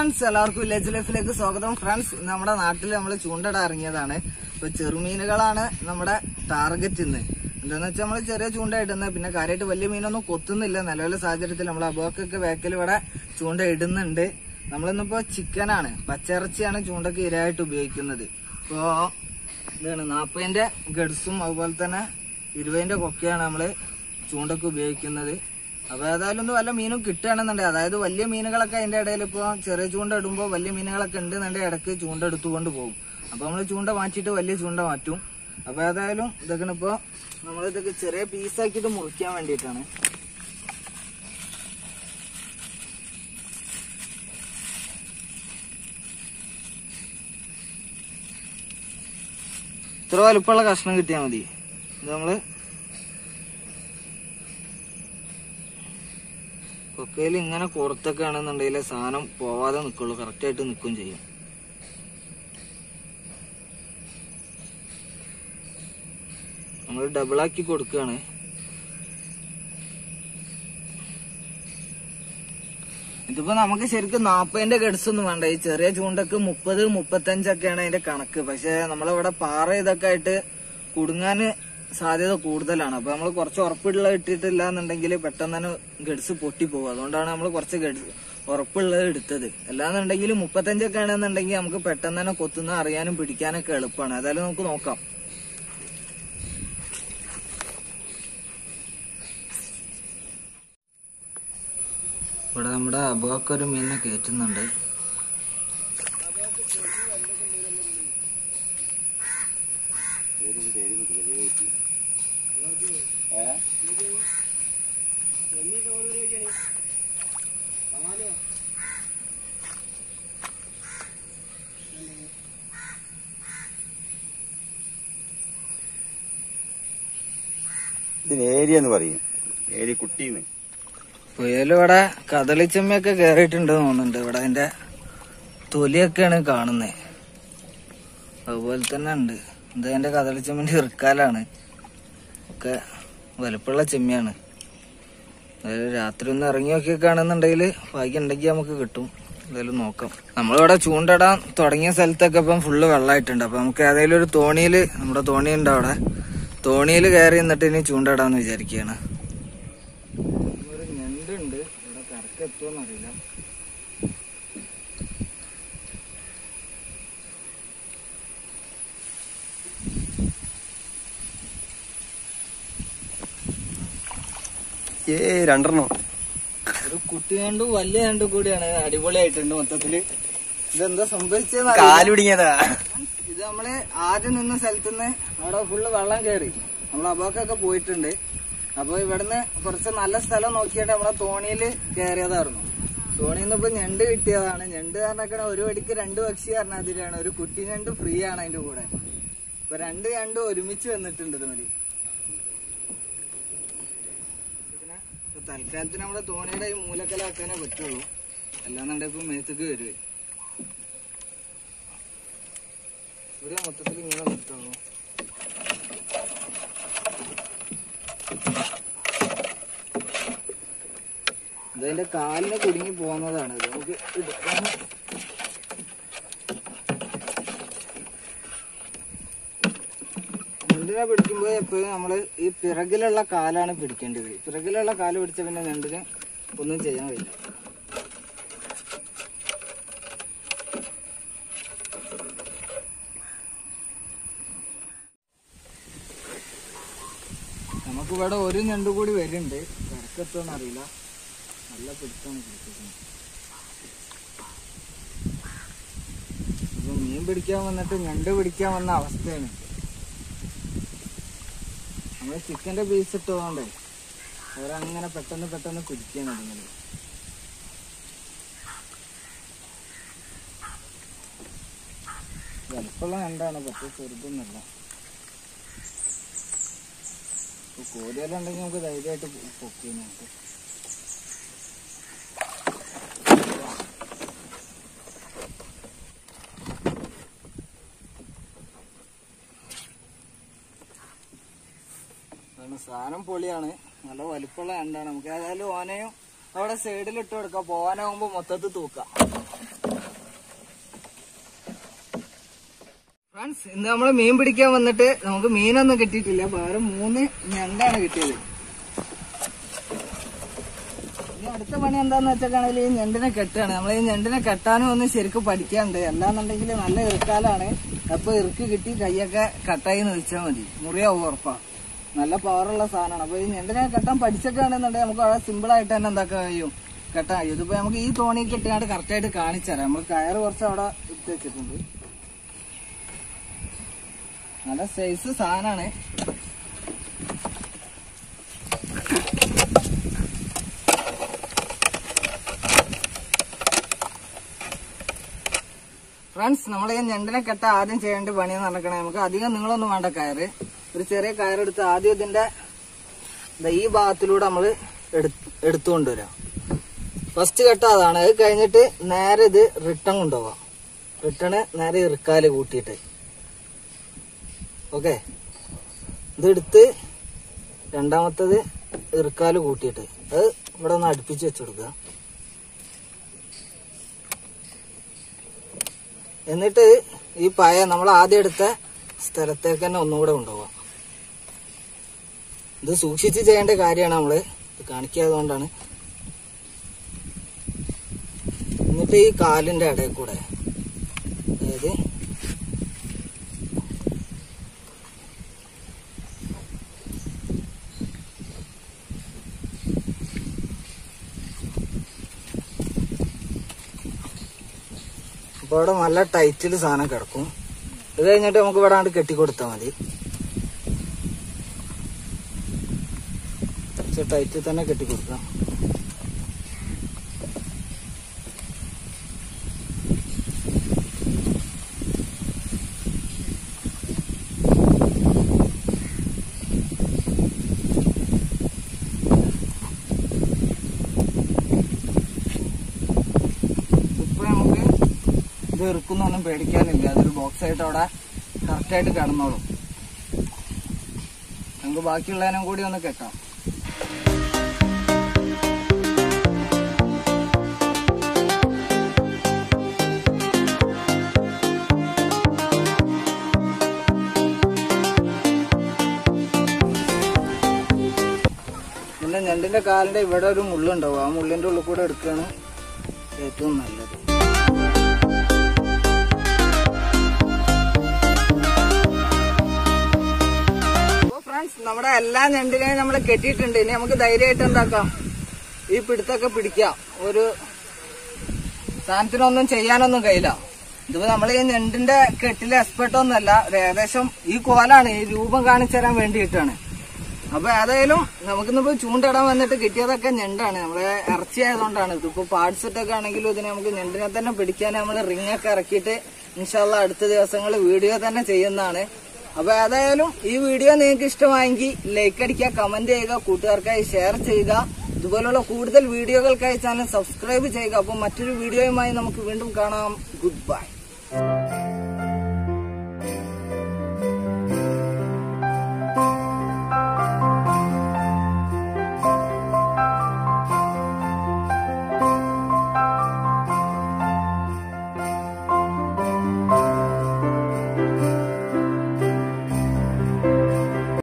friends എല്ലാവർക്കും village ലൈഫിലേക്ക് സ്വാഗതം ഫ്രണ്ട്സ് ഇന്ന് നമ്മുടെ നാട്ടിൽ നമ്മൾ ചൂണ്ടട ഇറങ്ങിയതാണ് ഇപ്പൊ ചെറുമീനുകളാണ് നമ്മുടെ ടാർഗറ്റ് ഇന്ന് എന്താന്ന് വെച്ചാൽ നമ്മൾ ചെറിയ ചൂണ്ട ഇടുന്നത് പിന്നെ കാര്യമായിട്ട് വലിയ മീനൊന്നും കൊത്തുന്നില്ല നിലവിലെ സാഹചര്യത്തിൽ നമ്മൾ അബോക്കൊക്കെ ബാക്കിൽ ഇവിടെ ചൂണ്ട ഇടുന്നുണ്ട് നമ്മളിന്നിപ്പോ ചിക്കനാണ് പച്ചിറച്ചിയാണ് ചൂണ്ടക്ക് ഇരയായിട്ട് ഉപയോഗിക്കുന്നത് ഇപ്പോ ഇതാണ് നാപ്പതിന്റെ ഗഡ്സും അതുപോലെ തന്നെ ഇരുപതിന്റെ കൊക്കയാണ് നമ്മള് ചൂണ്ടക്ക് ഉപയോഗിക്കുന്നത് അപ്പൊ ഏതായാലും ഒന്ന് വല്ല മീനും കിട്ടുകയാണെന്നുണ്ടെങ്കിൽ അതായത് വലിയ മീനുകളൊക്കെ അതിന്റെ ഇടയിൽ ഇപ്പൊ ചെറിയ ചൂണ്ട ഇടുമ്പോൾ വലിയ മീനുകളൊക്കെ ഉണ്ടെന്നുണ്ടെങ്കിൽ ഇടയ്ക്ക് ചൂണ്ട എടുത്തുകൊണ്ട് പോകും അപ്പൊ നമ്മൾ ചൂണ്ട മാറ്റിയിട്ട് വലിയ ചൂണ്ട മാറ്റും അപ്പൊ ഏതായാലും ഇതൊക്കെ ഇപ്പൊ നമ്മൾ ഇതൊക്കെ ചെറിയ പീസാക്കിയിട്ട് മുറിക്കാൻ വേണ്ടിയിട്ടാണ് ഇത്ര വലുപ്പമുള്ള കഷ്ണം കിട്ടിയാൽ മതി ഇത് നമ്മള് കൊക്കയിൽ ഇങ്ങനെ കൊടുത്തൊക്കെ ആണെന്നുണ്ടെങ്കിൽ സാധനം പോവാതെ നിക്കുള്ളൂ കറക്റ്റ് ആയിട്ട് നിൽക്കും ചെയ്യും നമ്മൾ ഡബിളാക്കി കൊടുക്കുകയാണ് ഇതിപ്പോ നമുക്ക് ശരിക്കും നാപ്പതിന്റെ ഗഡ്സ് ഒന്നും വേണ്ട ഈ ചെറിയ ചൂണ്ടക്ക് മുപ്പത് മുപ്പത്തഞ്ചൊക്കെയാണ് അതിന്റെ കണക്ക് പക്ഷെ നമ്മളിവിടെ പാറ ഇതൊക്കെ ആയിട്ട് കുടുങ്ങാന് സാധ്യത കൂടുതലാണ് അപ്പൊ നമ്മൾ കുറച്ച് ഉറപ്പുള്ള ഇട്ടിട്ടില്ല എന്നുണ്ടെങ്കിൽ പെട്ടെന്ന് തന്നെ ഗഡ്സ് പൊട്ടിപ്പോകും അതുകൊണ്ടാണ് നമ്മൾ കുറച്ച് ഗഡ്സ് ഉറപ്പുള്ളത് എടുത്തത് അല്ലാന്നുണ്ടെങ്കിൽ മുപ്പത്തഞ്ചൊക്കെ ആണെന്നുണ്ടെങ്കിൽ നമുക്ക് പെട്ടെന്ന് തന്നെ കൊത്തുന്ന അറിയാനും പിടിക്കാനൊക്കെ എളുപ്പമാണ് ഏതായാലും നമുക്ക് നോക്കാം ഇവിടെ നമ്മുടെ അബുവൊക്കെ ഒരു മീനിനെ കയറ്റുന്നുണ്ട് ഇതിന് ഏരിയ എന്ന് പറയും ഏരിയ കുട്ടീന്ന് പുയലിവിടെ കദളിച്ചമ്മയൊക്കെ കയറിയിട്ടുണ്ട് തോന്നുന്നുണ്ട് ഇവിടെ അതിന്റെ തൊലിയൊക്കെയാണ് കാണുന്നത് അതുപോലെ തന്നെ ഉണ്ട് ഇത് അതിന്റെ കദളിച്ചമ്മന്റെ ഇറുക്കാലാണ് ഒക്കെ വലുപ്പമുള്ള ചെമ്മിയാണ് അതായത് രാത്രി ഒന്ന് ഇറങ്ങി നോക്കി കാണുന്നുണ്ടെങ്കിൽ ഭാഗ്യം ഉണ്ടെങ്കിൽ നമുക്ക് കിട്ടും എന്തായാലും നോക്കാം നമ്മളിവിടെ ചൂണ്ടടാൻ തുടങ്ങിയ സ്ഥലത്തൊക്കെ ഇപ്പം ഫുള്ള് വെള്ളമായിട്ടുണ്ട് അപ്പൊ നമുക്ക് ഏതെങ്കിലും ഒരു തോണിയിൽ നമ്മുടെ തോണി ഉണ്ട് അവിടെ തോണിയിൽ കയറി നിന്നിട്ട് ഇനി ചൂണ്ടടാന്ന് വിചാരിക്കുകയാണ് ഒരു ഞണ്ടുണ്ട് ഇവിടെ കറക്റ്റ് എത്തുമെന്ന് അറിയില്ല ഏ രണ്ടെണ്ണം ഒരു കുട്ടി ഞണ്ടും വലിയ ഞണ്ടും കൂടിയാണ് അടിപൊളിയായിട്ടുണ്ട് മൊത്തത്തില് ഇതെന്താ സംഭവിച്ചതെന്ന് കാലുടിങ്ങിയതാ ഇത് നമ്മള് ആദ്യം നിന്ന സ്ഥലത്തുനിന്ന് അവിടെ ഫുള്ള് വെള്ളം കയറി നമ്മൾ അബോക്കൊക്കെ പോയിട്ടുണ്ട് അപ്പൊ ഇവിടുന്ന് കുറച്ച് നല്ല സ്ഥലം നോക്കിയിട്ട് നമ്മളെ തോണിയില് കയറിയതായിരുന്നു തോണിയിൽ നിന്ന് ഇപ്പൊ ഞണ്ട് കിട്ടിയതാണ് ഞണ്ട് കാരണക്കണ ഒരു വടിക്ക് രണ്ട് പക്ഷി പറഞ്ഞ അതിലാണ് ഒരു കുട്ടി ഞണ്ട് ഫ്രീ ആണ് അതിന്റെ കൂടെ ഇപ്പൊ രണ്ട് ഞണ്ട് ഒരുമിച്ച് വന്നിട്ടുണ്ട് ഇതുമതി പിന്നെ ഇപ്പൊ തൽക്കാലത്തിന് നമ്മുടെ തോണിയുടെ ഈ മൂലക്കലാക്കാനേ പറ്റുള്ളൂ അല്ലാന്നുണ്ടെങ്കിൽ ഇപ്പൊ മേത്തേക്ക് വരുവേ ഇവിടെ മൊത്തത്തിൽ ഇങ്ങനെ നിർത്തുള്ളൂ ഇതതിന്റെ കാലിന് കുടുങ്ങി പോകുന്നതാണ് ഇത് നമുക്ക് എടുക്കാൻ ഞണ്ടിനെ പിടിക്കുമ്പോൾ എപ്പോഴും നമ്മള് ഈ പിറകിലുള്ള കാലാണ് പിടിക്കേണ്ടത് പിറകിലുള്ള കാല് പിടിച്ച പിന്നെ ഞണ്ടിന് ഒന്നും ചെയ്യാൻ കഴിയില്ല നമുക്കിവിടെ ഒരു ഞണ്ട് കൂടി വരുന്നുണ്ട് കിടക്കെത്തുമെന്ന് അറിയില്ല നല്ല പിടുത്താണ് പിടിക്കുന്നത് ഇപ്പൊ മീൻ പിടിക്കാൻ വന്നിട്ട് ഞണ്ട് പിടിക്കാൻ വന്ന അവസ്ഥയാണ് നമ്മള് ചിക്കന്റെ പീസ് ഇട്ടതുകൊണ്ടേ അവരങ്ങനെ പെട്ടെന്ന് പെട്ടെന്ന് പിടിക്കാൻ തുടങ്ങുന്നത് വലുപ്പമുള്ള ഞണ്ടാണ് പക്ഷെ ചെറുതൊന്നുമല്ല ഇപ്പൊ കോരിയെല്ലാം ഉണ്ടെങ്കിൽ നമുക്ക് ധൈര്യമായിട്ട് പൊക്കി നമുക്ക് അതാണ് സാധനം പൊളിയാണ് നല്ല വലിപ്പമുള്ള ഞണ്ടാണ് നമുക്ക് ഏതായാലും ഓനയും അവിടെ സൈഡിൽ ഇട്ട് കൊടുക്കാം പോവാനാവുമ്പോ മൊത്തത്തിൽ തൂക്കാം ഫ്രണ്ട്സ് ഇന്ന് നമ്മള് മീൻ പിടിക്കാൻ വന്നിട്ട് നമുക്ക് മീനൊന്നും കിട്ടിയിട്ടില്ല പകരം മൂന്ന് ഞണ്ടാണ് കിട്ടിയത് ഇനി അടുത്ത പണി എന്താന്ന് വെച്ചാൽ ഈ ഞണ്ടിനെ കെട്ടാണ് നമ്മൾ ഈ ഞണ്ടിനെ കെട്ടാനും ഒന്ന് ശരിക്കും പഠിക്കാനുണ്ട് അല്ലാന്നുണ്ടെങ്കിൽ നല്ല ഇറുക്കാലാണ് അപ്പൊ ഇറുക്ക് കിട്ടി കൈയൊക്കെ കട്ടായി നിൽച്ചാൽ മതി മുറിയാവും ഉറപ്പാ നല്ല പവറുള്ള സാധനമാണ് അപ്പൊ ഈ ഞണ്ടിനെ കെട്ടാൻ പഠിച്ചിട്ടാണെന്നുണ്ടെങ്കിൽ നമുക്ക് വളരെ സിമ്പിൾ ആയിട്ട് തന്നെ എന്താക്കാൻ കഴിയും കെട്ടാൻ കഴിയും ഇതിപ്പോ നമുക്ക് ഈ തോണി കെട്ടിയാണ്ട് കറക്റ്റ് ആയിട്ട് കാണിച്ചു തരാം നമ്മൾ കയറ് കുറച്ച് അവിടെ ഇട്ട് വെച്ചിട്ടുണ്ട് നല്ല സൈസ് സാധനമാണ് ഫ്രണ്ട്സ് നമ്മൾ ഈ ഞണ്ടിനെ കെട്ട ആദ്യം ചെയ്യേണ്ട പണി എന്ന് പറഞ്ഞാൽ നമുക്ക് അധികം നിങ്ങളൊന്നും വേണ്ട കയറ് ഒരു ചെറിയ കയറെടുത്ത് ആദ്യം ഇതിന്റെ ദാ ഈ ഭാഗത്തിലൂടെ നമ്മൾ എടുത്തുകൊണ്ടുവരാം ഫസ്റ്റ് കെട്ട അതാണ് അത് കഴിഞ്ഞിട്ട് നേരെ ഇത് റിട്ടേൺ കൊണ്ടുപോവാം റിട്ടേൺ നേരെ ഇറുക്കാല് കൂട്ടിയിട്ട് ഓക്കെ ഇതെടുത്ത് രണ്ടാമത്തത് ഇറുക്കാല് കൂട്ടിയിട്ട് അത് ഇവിടെ ഒന്ന് അടുപ്പിച്ച് വെച്ചെടുക്കുക എന്നിട്ട് ഈ പയ നമ്മൾ ആദ്യം എടുത്ത സ്ഥലത്തേക്ക് തന്നെ ഒന്നുകൂടെ കൊണ്ടുപോകാം ഇത് സൂക്ഷിച്ച് ചെയ്യേണ്ട കാര്യമാണ് നമ്മള് ഇത് കാണിക്കാതെ കൊണ്ടാണ് എന്നിട്ട് ഈ കാലിന്റെ ഇടയിൽ കൂടെ അതായത് അപ്പൊ അവിടെ നല്ല ടൈറ്റിൽ സാധനം കിടക്കും ഇത് കഴിഞ്ഞിട്ട് നമുക്ക് ഇവിടെ ആണ്ട് കെട്ടിക്കൊടുത്താൽ മതി കുറച്ച് ടൈറ്റിൽ തന്നെ കെട്ടിക്കൊടുക്കാം ഇപ്പൊ നമുക്ക് ഇത് ഇറുക്കുന്നൊന്നും പേടിക്കാനില്ല അതൊരു ബോക്സ് ആയിട്ട് അവിടെ കറക്റ്റ് ആയിട്ട് കിടന്നോളും നമുക്ക് ബാക്കിയുള്ളതിനും കൂടി ഒന്ന് കെട്ടാം പിന്നെ ഞണ്ടിന്റെ കാലിന്റെ ഇവിടെ ഒരു മുള്ളുണ്ടാവും ആ മുള്ളിന്റെ ഉള്ളിൽ കൂടെ എടുക്കുകയാണ് ഏറ്റവും നല്ലത് ഫ്രണ്ട്സ് നമ്മുടെ എല്ലാ ഞണ്ടിനെയും നമ്മൾ കെട്ടിയിട്ടുണ്ട് ഇനി നമുക്ക് ധൈര്യമായിട്ട് എന്താക്കാം ഈ പിടുത്തൊക്കെ പിടിക്കാം ഒരു സാധനത്തിനൊന്നും ചെയ്യാനൊന്നും കഴിയില്ല ഇതിപ്പോ നമ്മൾ ഈ ഞണ്ടിന്റെ കെട്ടിലെ എക്സ്പെർട്ട് ഒന്നല്ല ഒരു ഏകദേശം ഈ കോലാണ് ഈ രൂപം കാണിച്ചു തരാൻ വേണ്ടിയിട്ടാണ് അപ്പൊ ഏതായാലും നമുക്കിന്നിപ്പോ ചൂണ്ടിടാൻ വന്നിട്ട് കിട്ടിയതൊക്കെ ഞണ്ടാണ് നമ്മളെ ഇറച്ചി ആയതുകൊണ്ടാണ് ഇതിപ്പോ പാർട്സ് ഒക്കെ ആണെങ്കിലും ഇതിനെ നമുക്ക് ഞണ്ടിനെ തന്നെ പിടിക്കാൻ നമ്മൾ റിംഗ് ഒക്കെ ഇറക്കിയിട്ട് ഇൻഷാല്ല അടുത്ത ദിവസങ്ങളിൽ വീഡിയോ തന്നെ ചെയ്യുന്നതാണ് അപ്പൊ ഏതായാലും ഈ വീഡിയോ നിങ്ങൾക്ക് ഇഷ്ടമായെങ്കിൽ ലൈക്ക് അടിക്കുക കമന്റ് ചെയ്യുക കൂട്ടുകാർക്കായി ഷെയർ ചെയ്യുക ഇതുപോലുള്ള കൂടുതൽ വീഡിയോകൾക്കായി ചാനൽ സബ്സ്ക്രൈബ് ചെയ്യുക അപ്പോൾ മറ്റൊരു വീഡിയോയുമായി നമുക്ക് വീണ്ടും കാണാം ഗുഡ് ബൈ